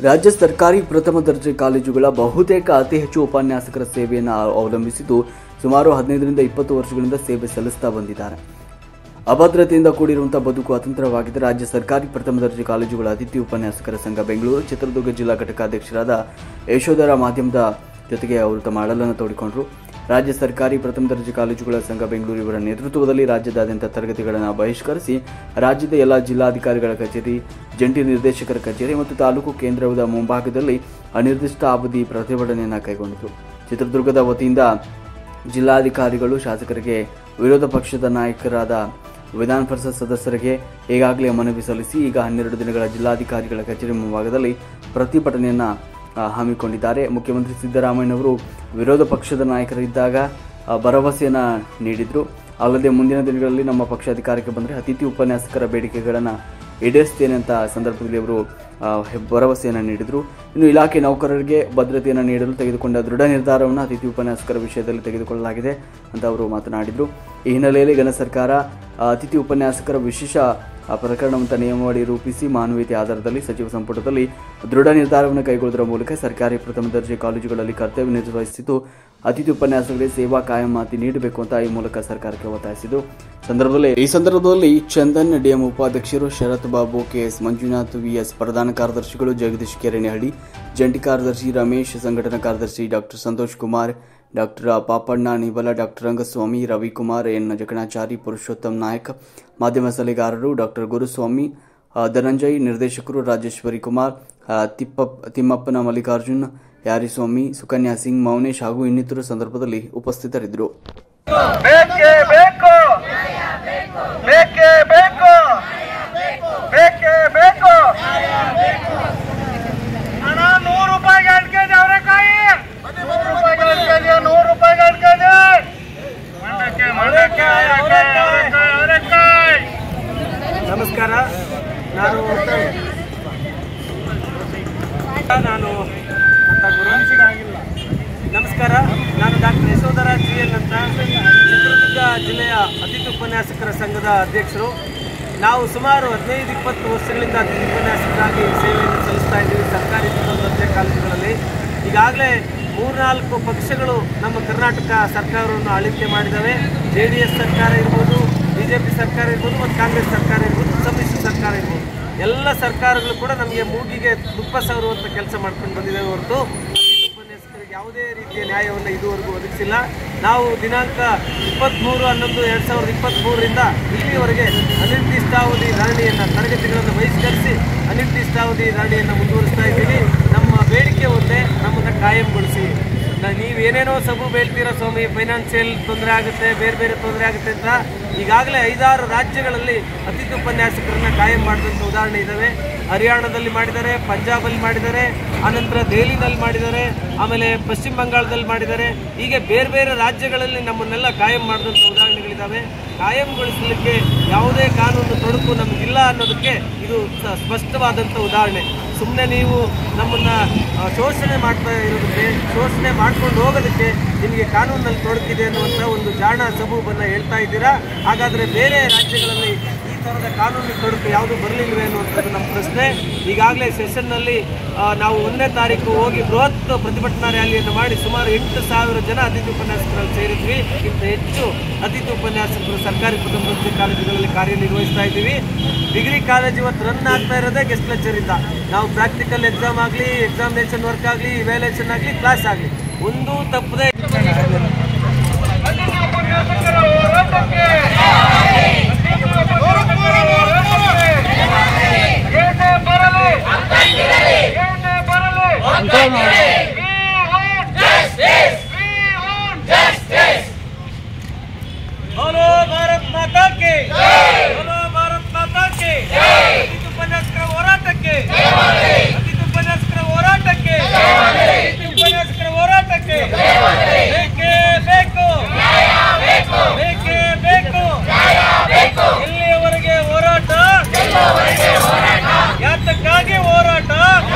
ರಾಜ್ಯ ಸರ್ಕಾರಿ ಪ್ರಥಮ ದರ್ಜೆ ಕಾಲೇಜುಗಳ ಬಹುತೇಕ ಅತಿ ಹೆಚ್ಚು ಉಪನ್ಯಾಸಕರ ಸೇವೆಯನ್ನು ಅವಲಂಬಿಸಿದ್ದು ಸುಮಾರು ಹದಿನೈದರಿಂದ ಇಪ್ಪತ್ತು ವರ್ಷಗಳಿಂದ ಸೇವೆ ಸಲ್ಲಿಸ್ತಾ ಬಂದಿದ್ದಾರೆ ಅಭದ್ರತೆಯಿಂದ ಕೂಡಿರುವಂತಹ ಬದುಕು ಅತಂತ್ರವಾಗಿದ್ದ ರಾಜ್ಯ ಸರ್ಕಾರಿ ಪ್ರಥಮ ದರ್ಜೆ ಕಾಲೇಜುಗಳ ಅತಿಥಿ ಉಪನ್ಯಾಸಕರ ಸಂಘ ಬೆಂಗಳೂರು ಚಿತ್ರದುರ್ಗ ಜಿಲ್ಲಾ ಘಟಕಾಧ್ಯಕ್ಷರಾದ ಯಶೋಧರ ಮಾಧ್ಯಮದ ಜೊತೆಗೆ ಅವರು ತಮ್ಮ ಅಳಲನ್ನು ತೋಡಿಕೊಂಡರು ರಾಜ್ಯ ಸರ್ಕಾರಿ ಪ್ರಥಮ ದರ್ಜೆ ಕಾಲೇಜುಗಳ ಸಂಘ ಬೆಂಗಳೂರು ಇವರ ನೇತೃತ್ವದಲ್ಲಿ ರಾಜ್ಯದಾದ್ಯಂತ ತರಗತಿಗಳನ್ನು ಬಹಿಷ್ಕರಿಸಿ ರಾಜ್ಯದ ಎಲ್ಲ ಜಿಲ್ಲಾಧಿಕಾರಿಗಳ ಕಚೇರಿ ಜಂಟಿ ನಿರ್ದೇಶಕರ ಕಚೇರಿ ಮತ್ತು ತಾಲೂಕು ಕೇಂದ್ರದ ಮುಂಭಾಗದಲ್ಲಿ ಅನಿರ್ದಿಷ್ಟ ಅವಧಿ ಪ್ರತಿಭಟನೆಯನ್ನು ಕೈಗೊಂಡಿತು ಚಿತ್ರದುರ್ಗದ ವತಿಯಿಂದ ಜಿಲ್ಲಾಧಿಕಾರಿಗಳು ಶಾಸಕರಿಗೆ ವಿರೋಧ ಪಕ್ಷದ ನಾಯಕರಾದ ವಿಧಾನ ಪರಿಷತ್ ಸದಸ್ಯರಿಗೆ ಈಗಾಗಲೇ ಮನವಿ ಸಲ್ಲಿಸಿ ಈಗ ಹನ್ನೆರಡು ದಿನಗಳ ಜಿಲ್ಲಾಧಿಕಾರಿಗಳ ಕಚೇರಿ ಮುಂಭಾಗದಲ್ಲಿ ಪ್ರತಿಭಟನೆಯನ್ನ ಆ, ಹಮ್ಮಿಕೊಂಡಿದ್ದಾರೆ ಮುಖ್ಯಮಂತ್ರಿ ಸಿದ್ದರಾಮಯ್ಯನವರು ವಿರೋಧ ಪಕ್ಷದ ನಾಯಕರಿದ್ದಾಗ ಆ, ಭರವಸೆಯನ್ನ ನೀಡಿದ್ರು ಅಲ್ಲದೆ ಮುಂದಿನ ದಿನಗಳಲ್ಲಿ ನಮ್ಮ ಪಕ್ಷ ಅಧಿಕಾರಕ್ಕೆ ಬಂದರೆ ಅತಿಥಿ ಉಪನ್ಯಾಸಕರ ಬೇಡಿಕೆಗಳನ್ನು ಈಡೇರಿಸ್ತೇನೆ ಅಂತ ಸಂದರ್ಭದಲ್ಲಿ ಅವರು ಆ, ಹೆ- ಭರವಸೆಯನ್ನು ನೀಡಿದರು ಇನ್ನು ಇಲಾಖೆ ನೌಕರರಿಗೆ ಭದ್ರತೆಯನ್ನು ನೀಡಲು ತೆಗೆದುಕೊಂಡ ದೃಢ ನಿರ್ಧಾರವನ್ನು ಅತಿಥಿ ಉಪನ್ಯಾಸಕರ ವಿಷಯದಲ್ಲಿ ತೆಗೆದುಕೊಳ್ಳಲಾಗಿದೆ ಅಂತ ಅವರು ಮಾತನಾಡಿದರು ಈ ಹಿನ್ನೆಲೆಯಲ್ಲಿ ಘನ ಸರ್ಕಾರ ಆ, ಅತಿಥಿ ಉಪನ್ಯಾಸಕರ ವಿಶೇಷ ಆ ಪ್ರಕರಣವಂತ ನಿಯಮಾವಳಿ ರೂಪಿಸಿ ಮಾನವೀಯತೆ ಆಧಾರದಲ್ಲಿ ಸಚಿವ ಸಂಪುಟದಲ್ಲಿ ದೃಢ ನಿರ್ಧಾರವನ್ನು ಕೈಗೊಳ್ಳುವುದರ ಮೂಲಕ ಸರ್ಕಾರಿ ಪ್ರಥಮ ದರ್ಜೆ ಕಾಲೇಜುಗಳಲ್ಲಿ ಕರ್ತವ್ಯ ನಿರ್ವಹಿಸಿದ್ದು ಅತಿಥಿ ಉಪನ್ಯಾಸಕರಿಗೆ ಸೇವಾ ಕಾಯಮಾತಿ ನೀಡಬೇಕು ಅಂತ ಈ ಮೂಲಕ ಸರ್ಕಾರಕ್ಕೆ ಒತ್ತಾಯಿಸಿದರು ಸಂದರ್ಭದಲ್ಲಿ ಈ ಸಂದರ್ಭದಲ್ಲಿ ಚಂದನ್ ಡಿಎಂ ಉಪಾಧ್ಯಕ್ಷರು ಶರತ್ ಬಾಬು ಕೆಎಸ್ ಮಂಜುನಾಥ್ ವಿಎಸ್ ಪ್ರಧಾನ ಕಾರ್ಯದರ್ಶಿಗಳು ಜಗದೀಶ್ ಕೆರೆನಹಳ್ಳಿ ಜಂಟಿ ಕಾರ್ಯದರ್ಶಿ ರಮೇಶ್ ಸಂಘಟನಾ ಕಾರ್ಯದರ್ಶಿ ಡಾಕ್ಟರ್ ಸಂತೋಷ್ ಕುಮಾರ್ ಡಾಕ್ಟರ್ ಪಾಪಣ್ಣ ನಿಬಲ ಡಾಕ್ಟರ್ ರಂಗಸ್ವಾಮಿ ರವಿಕುಮಾರ್ ಎನ್ ಜಗಣಾಚಾರಿ ಪುರುಷೋತ್ತಮ್ ನಾಯಕ್ ಮಾಧ್ಯಮ ಸಲಹೆಗಾರರು ಡಾಕ್ಟರ್ ಗುರುಸ್ವಾಮಿ ಆ, ಧನಂಜಯ್ ನಿರ್ದೇಶಕರು ರಾಜೇಶ್ವರಿ ಕುಮಾರ್ ಆ, ತಿಪ್ಪಪ್ ತಿಮ್ಮಪ್ಪನ ಮಲ್ಲಿಕಾರ್ಜುನ್ ಯಾರಿಸ್ವಾಮಿ ಸುಕನ್ಯಾ ಸಿಂಗ್ ಮೌನೇಶ್ ಹಾಗೂ ಇನ್ನಿತರು ಸಂದರ್ಭದಲ್ಲಿ ಉಪಸ್ಥಿತರಿದ್ದರು ಬೇಕೇ ಬೇಕು ಬೇಕೇ ಬೇಕು ಬೇಕೇ ಬೇಕು ಹಣ ನೂರು ರೂಪಾಯಿಗೆ ಎರಡು ಕೆಜಿ ಅವರೆಕಾಯಿ ನೂರು ರೂಪಾಯಿಗೆ ಎರಡು ಕೆಜಿ ನೂರು ರೂಪಾಯಿಗೆ ಎರಡು ಕೆಜಿ ಮಂಡಕ್ಕೆ ಮಂಡಕ್ಕೆ ಅವರೆಕಾಯಿ ಅವರೆಕಾಯಿ ಅವರೆಕಾಯಿ ನಮಸ್ಕಾರ ನಾನು ನಾನು ನಮಸ್ಕಾರ ನಾನು ಡಾಕ್ಟರ್ ಯಶೋಧರ ಜಿ ಎನ್ ಅಂತ ಚಿತ್ರದುರ್ಗ ಜಿಲ್ಲೆಯ ಅತಿಥಿ ಉಪನ್ಯಾಸಕರ ಸಂಘದ ಅಧ್ಯಕ್ಷರು ನಾವು ಸುಮಾರು ಹದಿನೈದು ಇಪ್ಪತ್ತು ವರ್ಷಗಳಿಂದ ಅತಿಥಿ ಉಪನ್ಯಾಸಕರಾಗಿ ಸೇವೆಯನ್ನು ಸಲ್ಲಿಸ್ತಾ ಇದ್ದೀವಿ ಸರ್ಕಾರಿ ಪ್ರಥಮ ದರ್ಜೆ ಕಾಲೇಜುಗಳಲ್ಲಿ ಈಗಾಗಲೇ ಮೂರ್ನಾಲ್ಕು ಪಕ್ಷಗಳು ನಮ್ಮ ಕರ್ನಾಟಕ ಸರ್ಕಾರವನ್ನು ಆಳ್ವಿಕೆ ಮಾಡಿದ್ದಾವೆ ಜೆ ಡಿ ಎಸ್ ಸರ್ಕಾರ ಇರ್ಬೋದು ಬಿ ಜೆ ಪಿ ಸರ್ಕಾರ ಇರ್ಬೋದು ಮತ್ತು ಕಾಂಗ್ರೆಸ್ ಸರ್ಕಾರ ಇರ್ಬೋದು ಸಮ್ಮಿಶ್ರ ಸರ್ಕಾರ ಇರ್ಬೋದು ಎಲ್ಲ ಸರ್ಕಾರಗಳು ಕೂಡ ನಮಗೆ ಮೂಗಿಗೆ ತುಪ್ಪ ಸವರುವಂಥ ಕೆಲಸ ಮಾಡ್ಕೊಂಡು ಬಂದಿದ್ದೇವೆ ಹೊರತು ಅತಿಥಿ ಉಪನ್ಯಾಸಕರಿಗೆ ಯಾವುದೇ ರೀತಿಯ ನ್ಯಾಯವನ್ನು ಇದುವರೆಗೂ ಒದಗಿಸಿಲ್ಲ ನಾವು ದಿನಾಂಕ ಇಪ್ಪತ್ತ್ಮೂರು ಹನ್ನೊಂದು ಎರಡು ಸಾವಿರದ ಇಪ್ಪತ್ತ್ಮೂರರಿಂದ ಇಲ್ಲಿಯವರೆಗೆ ಅನಿರ್ದಿಷ್ಟಾವಧಿ ಧರಣಿಯನ್ನು ತರಗತಿಗಳನ್ನು ಬಹಿಷ್ಕರಿಸಿ ಅನಿರ್ದಿಷ್ಟಾವಧಿ ಧರಣಿಯನ್ನು ಮುಂದುವರಿಸ್ತಾ ಇದ್ದೀವಿ ನಮ್ಮ ಬೇಡಿಕೆ ಒಂದೇ ನಮ್ಮನ್ನು ಕಾಯಂಗೊಳಿಸಿ ನ- ನೀವೇನೇನೋ ಸಬು ಬೇಳ್ತೀರ ಸ್ವಾಮಿ ಫೈನಾನ್ಷಿಯಲ್ ತೊಂದರೆ ಆಗುತ್ತೆ ಬೇರೆ ಬೇರೆ ತೊಂದರೆ ಆಗುತ್ತೆ ಅಂತ ಈಗಾಗಲೇ ಐದಾರು ರಾಜ್ಯಗಳಲ್ಲಿ ಅತಿಥಿ ಉಪನ್ಯಾಸಕರನ್ನ ಕಾಯಂ ಮಾಡಿದಂಥ ಉದಾಹರಣೆ ಇದ್ದಾವೆ ಹರಿಯಾಣದಲ್ಲಿ ಮಾಡಿದ್ದಾರೆ ಪಂಜಾಬಲ್ಲಿ ಮಾಡಿದ್ದಾರೆ ಆನಂತರ ದೆಹಲಿನಲ್ಲಿ ಮಾಡಿದ್ದಾರೆ ಆಮೇಲೆ ಪಶ್ಚಿಮ ಬಂಗಾಳದಲ್ಲಿ ಮಾಡಿದ್ದಾರೆ ಹೀಗೆ ಬೇರೆ ಬೇರೆ ರಾಜ್ಯಗಳಲ್ಲಿ ನಮ್ಮನ್ನೆಲ್ಲ ಕಾಯಂ ಮಾಡಿದಂಥ ಉದಾಹರಣೆಗಳಿದ್ದಾವೆ ಕಾಯಂಗೊಳಿಸಲಿಕ್ಕೆ ಯಾವುದೇ ಕಾನೂನು ತೊಡಕು ನಮಗಿಲ್ಲ ಅನ್ನೋದಕ್ಕೆ ಇದು ಸ- ಸ್ಪಷ್ಟವಾದಂಥ ಉದಾಹರಣೆ ಸುಮ್ಮನೆ ನೀವು ನಮ್ಮನ್ನ ಆ, ಶೋಷಣೆ ಮಾಡ್ತಾ ಇರೋದಕ್ಕೆ ಶೋಷಣೆ ಮಾಡ್ಕೊಂಡು ಹೋಗೋದಕ್ಕೆ ನಿಮಗೆ ಕಾನೂನಲ್ಲಿ ತೊಡಕಿದೆ ಅನ್ನುವಂಥ ಒಂದು ಜಾಣ ಸಬೂಬನ್ನು ಹೇಳ್ತಾ ಇದ್ದೀರಾ ಹಾಗಾದರೆ ಬೇರೆ ರಾಜ್ಯಗಳಲ್ಲಿ ಈ ಥರದ ಕಾನೂನು ತೊಡಕು ಯಾವುದು ಬರಲಿಲ್ವೇ ಅನ್ನುವಂಥದ್ದು ನಮ್ಮ ಪ್ರಶ್ನೆ ಈಗಾಗಲೇ ಸೆಷನ್ನಲ್ಲಿ ಆ, ನಾವು ಒಂದನೇ ತಾರೀಕು ಹೋಗಿ ಬೃಹತ್ ಪ್ರತಿಭಟನಾ ರ್ಯಾಲಿಯನ್ನು ಮಾಡಿ ಸುಮಾರು ಎಂಟು ಸಾವಿರ ಜನ ಅತಿಥಿ ಉಪನ್ಯಾಸಕರಲ್ಲಿ ಸೇರಿದ್ವಿ ಇಂಥ ಹೆಚ್ಚು ಅತಿಥಿ ಉಪನ್ಯಾಸಕರು ಸರ್ಕಾರಿ ಪ್ರಥಮ ದರ್ಜೆ ಕಾಲೇಜುಗಳಲ್ಲಿ ಕಾರ್ಯನಿರ್ವಹಿಸ್ತಾ ಇದ್ದೀವಿ ಡಿಗ್ರಿ ಕಾಲೇಜ್ ಇವತ್ತು ರನ್ ಆಗ್ತಾ ಇರೋದೇ ಗೆಸ್ಟ್ ಲೆಕ್ಚರ್ ಇಂದ ನಾವು ಪ್ರಾಕ್ಟಿಕಲ್ ಎಕ್ಸಾಮ್ ಆಗಲಿ ಎಕ್ಸಾಮಿನೇಷನ್ ವರ್ಕ್ ಆಗಲಿ ಇವ್ಯಾಲ್ಯೂಯೇಷನ್ ಆಗಲಿ ಕ್ಲಾಸ್ ಆಗಲಿ ಒಂದೂ ತಪ್ಪದೆ ಅತಿಥಿ ಉಪನ್ಯಾಸಕರ ಹೋರಾಟಕ್ಕೆ ಅತಿಥಿ ಉಪನ್ಯಾಸಕರ ಹೋರಾಟಕ್ಕೆ ಏನೇ ಬರಲಿ ಏನೇ ಬರಲಿ बोलो भारत माता के बोलो भारत माता के ಅತಿಥಿ ಉಪನ್ಯಾಸಕರ ಹೋರಾಟಕ್ಕೆ ಅತಿಥಿ ಉಪನ್ಯಾಸಕರ ಹೋರಾಟಕ್ಕೆ ಅತಿಥಿ ಉಪನ್ಯಾಸಕರ ಹೋರಾಟಕ್ಕೆ ಬೇಕೇ ಬೇಕು ಬೇಕೇ ಬೇಕು ಎಲ್ಲಿಯವರೆಗೆ ಹೋರಾಟ ಯಾತಕ್ಕಾಗಿ ಹೋರಾಟ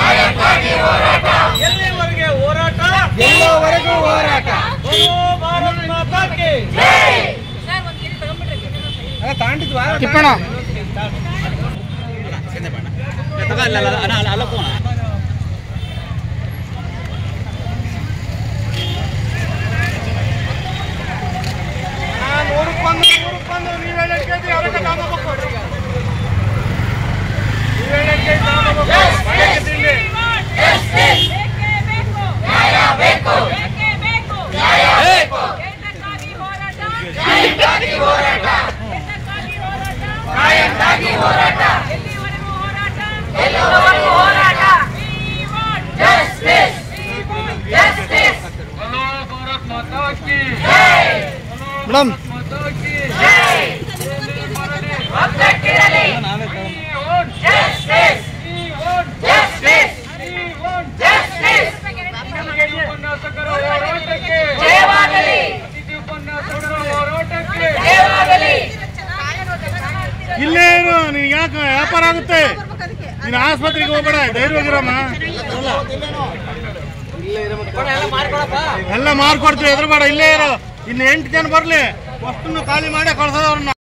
ಎಲ್ಲಿವರೆಗೆ ಹೋರಾಟ ಎಲ್ಲವರೆಗೂ ಹೋರಾಟ बोलो भारत माता के ನೂರಕ್ಕೊಂದು ನೂರಕ್ಕೊಂದು ನೀವು ಎರಡು ಕೆಜಿ ಅವರಕ್ಕೆ ತಗೊಂಡ್ಬೇಕು ನೀವು ಎರಡು ಕೆಜಿ ತಗೊಂಡ್ಬೇಕು ಮನೆಗೆ ತಿಂಡಿ बोलो भारत माता की ಮೇಡಮ್ माता की ಉಪನ್ಯಾಸಕರ ಹೋರಾಟಕ್ಕೆ ಅತಿಥಿ ಉಪನ್ಯಾಸಕರ ಹೋರಾಟಕ್ಕೆ ಇಲ್ಲೇ ಇರು ನಿನ್ಗೆ ಯಾಕೆ ವ್ಯಾಪಾರ ಆಗುತ್ತೆ ನೀನು ಆಸ್ಪತ್ರೆಗೆ ಹೋಗ್ಬೇಡ ಧೈರ್ಯವಾಗಿರಮ್ಮ ಎಲ್ಲ ಮಾರ್ಕೊಡ್ತೀವಿ ಎದುರುಬೇಡ ಇಲ್ಲೇ ಇರು ಇನ್ನು ಎಂಟು ಜನ ಬರ್ಲಿ ಅಷ್ಟನ್ನು ಖಾಲಿ ಮಾಡಿ ಕಳ್ಸೋದವ್ರನ್ನ